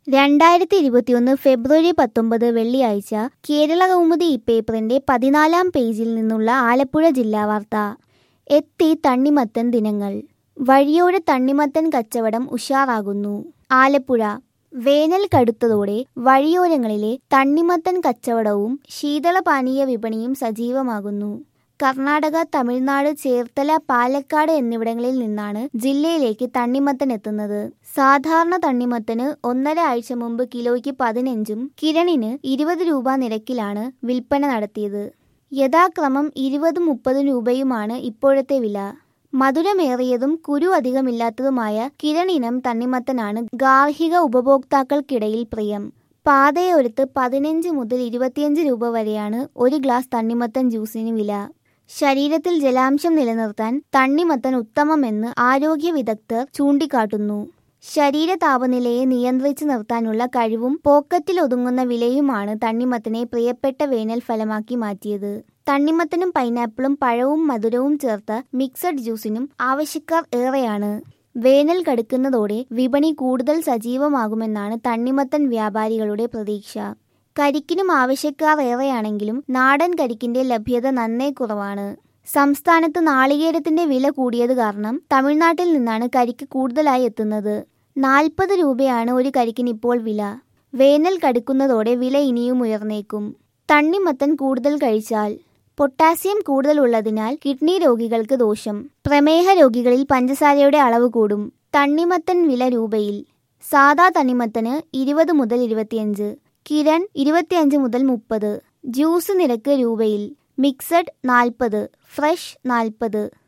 രണ്ടായിരത്തി ഇരുപത്തിയൊന്ന് ഫെബ്രുവരി പത്തൊമ്പത് വെള്ളിയാഴ്ച കേരള കൗമുദി ഈ പേപ്പറിന്റെ പതിനാലാം പേജിൽ നിന്നുള്ള ആലപ്പുഴ ജില്ലാ വാർത്ത എത്തി തണ്ണിമത്തൻ ദിനങ്ങൾ വഴിയോര തണ്ണിമത്തൻ കച്ചവടം ഉഷാറാകുന്നു ആലപ്പുഴ വേനൽ കടുത്തതോടെ വഴിയോരങ്ങളിലെ തണ്ണിമത്തൻ കച്ചവടവും ശീതളപാനീയ വിപണിയും സജീവമാകുന്നു കർണാടക തമിഴ്നാട് ചേർത്തല പാലക്കാട് എന്നിവിടങ്ങളിൽ നിന്നാണ് ജില്ലയിലേക്ക് തണ്ണിമത്തൻ എത്തുന്നത് സാധാരണ തണ്ണിമത്തന് ഒന്നര ആഴ്ച മുമ്പ് കിലോയ്ക്ക് പതിനഞ്ചും കിരണിന് ഇരുപത് രൂപ നിരക്കിലാണ് വിൽപ്പന നടത്തിയത് യഥാക്രമം ഇരുപതും മുപ്പതും രൂപയുമാണ് ഇപ്പോഴത്തെ വില മധുരമേറിയതും കുരു അധികമില്ലാത്തതുമായ കിരണിനം തണ്ണിമത്തനാണ് ഗാർഹിക ഉപഭോക്താക്കൾക്കിടയിൽ പ്രിയം പാതയോരത്ത് പതിനഞ്ച് മുതൽ ഇരുപത്തിയഞ്ച് രൂപ വരെയാണ് ഒരു ഗ്ലാസ് തണ്ണിമത്തൻ ജ്യൂസിന് വില ശരീരത്തിൽ ജലാംശം നിലനിർത്താൻ തണ്ണിമത്തൻ ഉത്തമമെന്ന് ആരോഗ്യ വിദഗ്ധർ ചൂണ്ടിക്കാട്ടുന്നു ശരീര താപനിലയെ നിയന്ത്രിച്ചു നിർത്താനുള്ള കഴിവും പോക്കറ്റിൽ ഒതുങ്ങുന്ന വിലയുമാണ് തണ്ണിമത്തനെ പ്രിയപ്പെട്ട വേനൽ ഫലമാക്കി മാറ്റിയത് തണ്ണിമത്തനും പൈനാപ്പിളും പഴവും മധുരവും ചേർത്ത മിക്സഡ് ജ്യൂസിനും ആവശ്യക്കാർ ഏറെയാണ് വേനൽ കടുക്കുന്നതോടെ വിപണി കൂടുതൽ സജീവമാകുമെന്നാണ് തണ്ണിമത്തൻ വ്യാപാരികളുടെ പ്രതീക്ഷ കരിക്കിനും ആവശ്യക്കാർ ഏറെയാണെങ്കിലും നാടൻ കരിക്കിന്റെ ലഭ്യത നന്നേ കുറവാണ് സംസ്ഥാനത്ത് നാളികേരത്തിന്റെ വില കൂടിയത് കാരണം തമിഴ്നാട്ടിൽ നിന്നാണ് കരിക്ക് കൂടുതലായി എത്തുന്നത് നാൽപ്പത് രൂപയാണ് ഒരു കരിക്കിന് ഇപ്പോൾ വില വേനൽ കടുക്കുന്നതോടെ വില ഇനിയും ഉയർന്നേക്കും തണ്ണിമത്തൻ കൂടുതൽ കഴിച്ചാൽ പൊട്ടാസ്യം കൂടുതൽ ഉള്ളതിനാൽ കിഡ്നി രോഗികൾക്ക് ദോഷം പ്രമേഹ രോഗികളിൽ പഞ്ചസാരയുടെ അളവ് കൂടും തണ്ണിമത്തൻ വില രൂപയിൽ സാദാ തണ്ണിമത്തന് ഇരുപത് മുതൽ ഇരുപത്തിയഞ്ച് കിരൺ ഇരുപത്തിയഞ്ച് മുതൽ മുപ്പത് ജ്യൂസ് നിരക്ക് രൂപയിൽ മിക്സഡ് നാൽപ്പത് ഫ്രഷ് നാൽപ്പത്